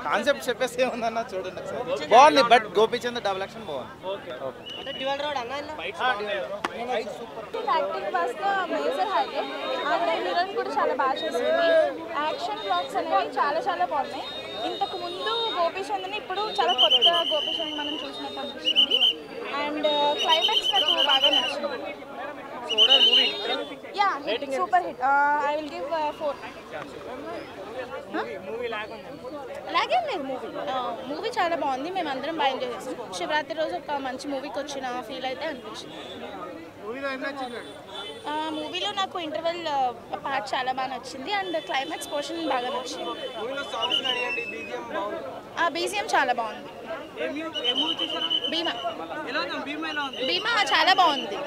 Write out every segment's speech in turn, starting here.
Concept చెప్పేసి ఏముందన్న చూడండి ఒకసారి బాగుంది బట్ గోపీచంద్ డబుల్ యాక్షన్ బాగుంది acting was the major highlight and heroine కూడా చాలా బాగా చేసింది యాక్షన్ బ్లాగ్స్ అనేవి చాలా చాలా బాగున్నాయి ఇంతకు ముందు గోపీచంద్ని ఇప్పుడు చాలా కొత్త గోపీచంద్ మనం చూసినట్టు అనిపిస్తుంది అండ్ క్లైమాక్స్ నాకు బాగా నచ్చింది ya super hit I will give four అలాగే లేదు మూవీ మూవీ చాలా బాగుంది మేము అందరం బాగా ఎంజాయ్ చేస్తాం శివరాత్రి రోజు ఒక మంచి మూవీకి వచ్చిన ఫీల్ అయితే అనిపించింది ఆ, మూవీలో నాకు ఇంటర్వెల్ పార్ట్ చాలా బాగా నచ్చింది అండ్ క్లైమాక్స్ పోర్షన్ బాగా నచ్చింది ఆ బీజిఎం చాలా బాగుంది భీమా భీమా చాలా బాగుంది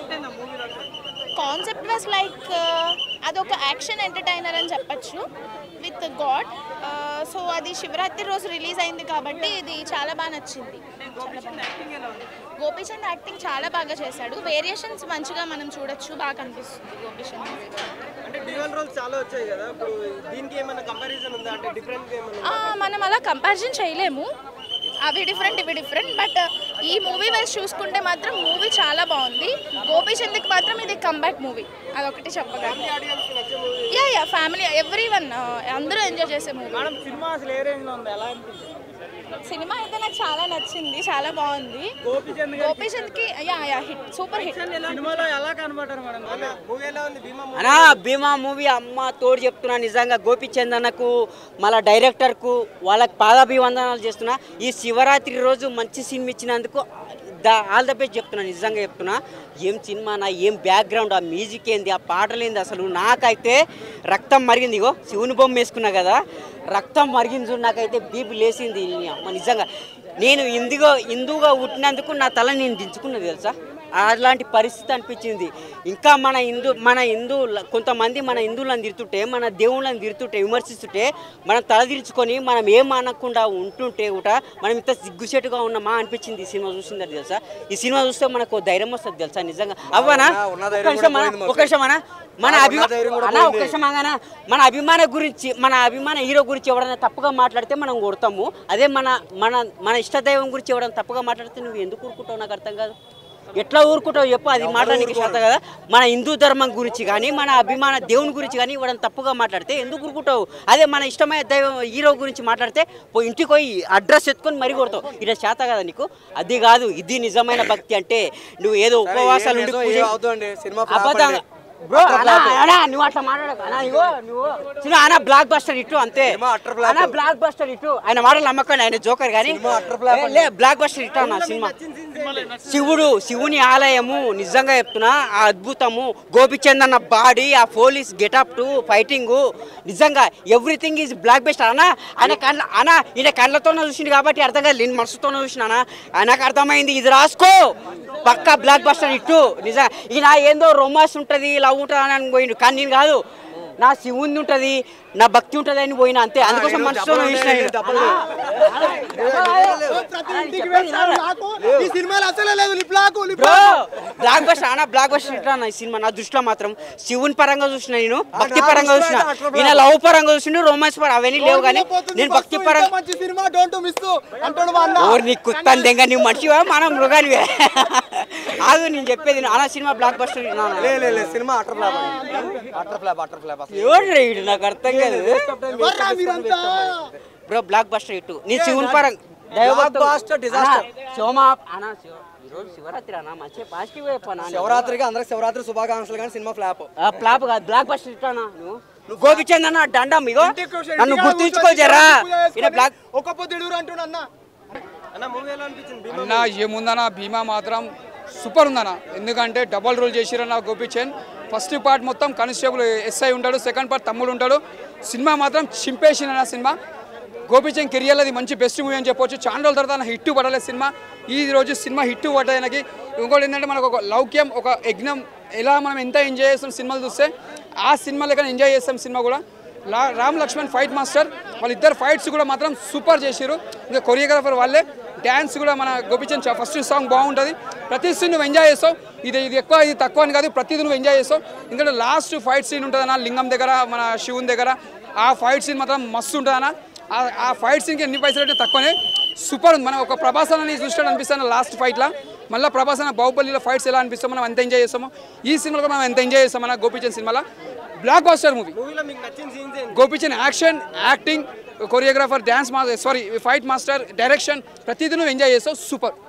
కాన్సెప్ట్ వాస్ లైక్ అదొక యాక్షన్ ఎంటర్టైనర్ అని చెప్పచ్చు విత్ గాడ్ సో అది శివరాత్రి రోజు రిలీజ్ అయింది కాబట్టి ఇది చాలా బాగా నచ్చింది చాలా బాగుంది. గోపీచంద్ యాక్టింగ్ చాలా బాగా చేశాడు వేరియేషన్స్ మంచిగా మనం చూడొచ్చు బాగా కనిపిస్తుంది గోపీచంద్ అంటే డ్యూయల్ రోల్స్ చాలా వచ్చాయి కదా ఇప్పుడు దీనికి ఏమైనా కంపారిజన్ ఉందా అంటే డిఫరెంట్ ఏమైనా ఆ, మనం అలా కంపారిజన్ చేయలేము అవి డిఫరెంట్ ఇవి డిఫరెంట్ బట్ ఈ మూవీ వైజ్ చూసుకుంటే మాత్రం మూవీ చాలా బాగుంది గోపీచంద్కి మాత్రం ఇది కంబ్యాక్ మూవీ అదొకటి చెప్పగలను ఆడియన్స్ నచ్చే movie ya ya family everyone అందరూ ఎంజాయ్ చేసే మూవీ మేడం సినిమా అసలు ఏ రేంజ్ లో ఉంది ఎలా అనిపించింది సినిమా అయితే నాకు చాలా నచ్చింది చాలా బాగుంది గోపిచంద్ గోపీచంద్కి ya ya hit super hit సినిమాలో ఎలా కనబడ్డారు మేడం మూవీ ఎలా ఉంది భీమా మూవీ అనా భీమా మూవీ అమ్మ తోడు చెప్తున్నా నిజంగా గోపిచంద్ అన్నకు మళ్ళా డైరెక్టర్కు వాళ్ళకి పాదాభివందనాలు చేస్తున్నా ఈ శివరాత్రి రోజు మంచి సినిమా ఇచ్చినందుకు ద ఆల్ ద బెస్ట్ చెప్తున్నా నిజంగా చెప్తున్నా ఏం సినిమా నా ఏం బ్యాక్గ్రౌండ్ ఆ మ్యూజిక్ ఏంది ఆ పాటలు ఏంది అసలు నాకైతే రక్తం మరిగింది ఇగో శివుని బొమ్మ వేసుకున్నా కదా రక్తం మరిగింది చూడు నాకైతే బీపీ లేసింది అమ్మ నిజంగా నేను హిందుగా హిందువుగా పుట్టినందుకు నా తల నేను దించుకున్నది తెలుసా అలాంటి పరిస్థితి అనిపించింది ఇంకా మన హిందూ మన హిందూ కొంతమంది మన హిందువులను తిరుతుంటే మన దేవుళ్ళని తిరుతుంటే విమర్శిస్తుంటే మనం తలదించుకొని మనం ఏం అనకుండా ఉంటుంటే కూడా మనం ఇంత సిగ్గుచేటుగా ఉన్నామా అనిపించింది ఈ సినిమా చూసింది తెలుసా ఈ సినిమా చూస్తే మనకు ధైర్యం వస్తుంది తెలుసా నిజంగా అవ్వనా ఉన్న ఒక్క ధైర్యం నిమిషం కూడా అన్నా, పోయింది ఒక్క నిమిషం అన్నా. మన ఉన్న అభిమా ధైర్యం కూడా అన్నా, ఒక్క పోయింది. నిమిషం ఆగనా? మన అభిమాన గురించి మన అభిమాన హీరో గురించి ఎవరైనా తప్పుగా మాట్లాడితే మనం కొడతాము అదే మన మన మన ఇష్టదైవం గురించి ఎవరైనా తప్పుగా మాట్లాడితే నువ్వు ఎందుకు ఊరుకుంటావు నాకు అర్థం కాదు ఎట్లా ఊరుకుంటావు చెప్పు అది మాట్లాడడానికి శ్రద్ధ కదా మన హిందూ ధర్మం గురించి కానీ మన అభిమాన దేవుని గురించి కానీ ఎవరైనా తప్పుగా మాట్లాడితే ఎందుకు ఊరుకుంటావు అదే మన ఇష్టమైన దైవం హీరో గురించి మాట్లాడితే పోయి ఇంటికి పోయి అడ్రస్ ఎత్తుకొని మరీ కొడతావు ఇది చేత కదా నీకు అది కాదు ఇది నిజమైన భక్తి అంటే నువ్వు ఏదో ఉపవాసాలు ఉండి పూజ అవుతుంది సినిమా flop అబద్ధంగా అండి. బ్రో అన్నా అన్నా నువ్వు అట్లా మాట్లాడకు అన్నా ఇగో నువ్వు సినిమా అన్న బ్లాక్ బస్టర్ ఇట్టు అంతే సినిమా utter flop. అన్న బ్లాక్ బస్టర్ ఇట్టు ఆయన మాటలు నమ్మకం ఆయన జోకర్ కానీ సినిమా utter flop ఏ, లే బ్లాక్ బస్టర్ ఇట్టు అన్న సినిమా శివుడు శివుని ఆలయము నిజంగా చెప్తున్నా ఆ అద్భుతము గోపిచంద్ అన్న బాడీ ఆ పోలీస్ గెటప్ టు ఫైటింగ్ నిజంగా ఎవ్రీథింగ్ ఈజ్ బ్లాక్ బెస్ట్ అన్న ఆయన కళ్ళ అన్న ఈయన కళ్ళతోనే చూసిండు కాబట్టి అర్థం కాదు నేను మనసుతోనే చూసిన ఆయనకు అర్థమైంది ఇది రాసుకో పక్కా బ్లాక్ బస్టర్ ఇట్టు నిజంగా ఈయన ఏందో రొమాన్స్ ఉంటుంది లవ్ ఉంటుంది అని పోయిండు కానీ నేను కాదు నా శివుంది ఉంటుంది నా భక్తి ఉంటుంది అని పోయినా అంతే అందుకోసం మనసుతో చూసిన నేను. ఈ సినిమాలో అసలే లేదు lip lock lip bro blockbuster అన్న బ్లాక్ బస్టర్ ఇట్లా అన్న ఈ సినిమా నా దృష్టిలో మాత్రం శివుని పరంగా చూసిన నేను భక్తి పరంగా చూసిన ఈయన లవ్ పరంగా చూసిండు రొమాన్స్ పరంగా అవన్నీ లేవు కానీ నేను భక్తి పరంగా మంచి సినిమా డోంట్ మిస్ అంటాడు మా అన్న ఓర్ నీ కుత్తాను దెంగ నువ్వు మనిషివా మనం మృగానివే ఆగు నేను చెప్పేది అన్న సినిమా బ్లాక్ బస్టర్ లే లే లే సినిమా utter flop utter flop utter flop అసలు ఎవరు రైడు నాకు అర్థం కాదు బ్రో బ్లాక్ బస్టర్ ఇటు నీ శివుని పరంగా దైవభక్తులు- Blockbuster disaster. అన్న, సోమా అన్న శివ- ఈరోజు శివరాత్రి అన్న మంచి పాజిటివ్ చెప్పనా శివరాత్రికి అందరికి శివరాత్రి శుభాకాంక్షలు కానీ సినిమా ఫ్లాప్ ఫ్లాప్ కాదు బ్లాక్ బస్టర్ ఇట్టానా నువ్వు నువ్వు గోపిచంద్ అన్న దండం ఇగో నన్ను గుర్తుంచుకో జరా ఈయన బ్లాక్ ఒక పొద్దుడు అంటున్నా అన్న అన్న మూవీ ఎలా అనిపించింది భీమా అన్న ఏముందన్న భీమా మాత్రం సూపర్ ఉందన్న ఎందుకంటే డబల్ రోల్ చేసిరన్న గోపిచంద్ ఫస్ట్ పార్ట్ మొత్తం కానిస్టేబుల్ ఎస్ఐ ఉంటాడు సెకండ్ పార్ట్ తమ్ముడు ఉంటాడు సినిమా మాత్రం చింపేసిన సినిమా గోపిచంద్ కెరియర్లో అది మంచి బెస్ట్ మూవీ అని చెప్పొచ్చు చాలా రోజుల తర్వాత హిట్ పడలేదు సినిమా ఈ రోజు సినిమా హిట్ పడ్డానికి ఇంకోటి ఏంటంటే మనకు ఒక లౌక్యం ఒక యజ్ఞం ఎలా మనం ఎంత ఎంజాయ్ చేస్తాం సినిమాలు చూస్తే ఆ సినిమా లెక్క ఎంజాయ్ చేస్తాం సినిమా కూడా లా రామ్ లక్ష్మణ్ ఫైట్ మాస్టర్ వాళ్ళిద్దరు ఫైట్స్ కూడా మాత్రం సూపర్ చేసిరు ఇంకా కొరియోగ్రాఫర్ వాళ్ళే డ్యాన్స్ కూడా మన గోపిచంద్ చా- ఫస్ట్ సాంగ్ బాగుంటుంది ప్రతి సీన్ నువ్వు ఎంజాయ్ చేస్తావు ఇది ఇది ఎక్కువ ఇది తక్కువ అని కాదు ప్రతిదీ నువ్వు ఎంజాయ్ చేస్తావు ఎందుకంటే లాస్ట్ ఫైట్ సీన్ ఉంటుంది అన్న లింగం దగ్గర మన శివుని దగ్గర ఆ ఫైట్ సీన్ మాత్రం మస్తు ఉంటుంది అన్న ఆ- ఆ ఫైట్ సీన్కి ఎన్ని పైసలు అంటే తక్కువనే సూపర్ ఉంది మనం ఒక ప్రభాస్ అని చూసినట్టు అనిపిస్తాను లాస్ట్ ఫైట్లో మళ్ళీ ప్రభాస్ అన్న బాహుబలిలో ఫైట్స్ ఎలా అనిపిస్తాం మనం ఎంత ఎంజాయ్ చేస్తామో ఈ సినిమాలో కూడా మనం ఎంత ఎంజాయ్ చేస్తాం మన గోపిచంద్ సినిమాలో బ్లాక్ బాస్టర్ మూవీ మూవీలో మీకు నచ్చిన సీన్స్ ఏంటి Gopichand action acting choreographer dance master sorry fight master direction ప్రతిదీ నువ్వు ఎంజాయ్ చేస్తావు సూపర్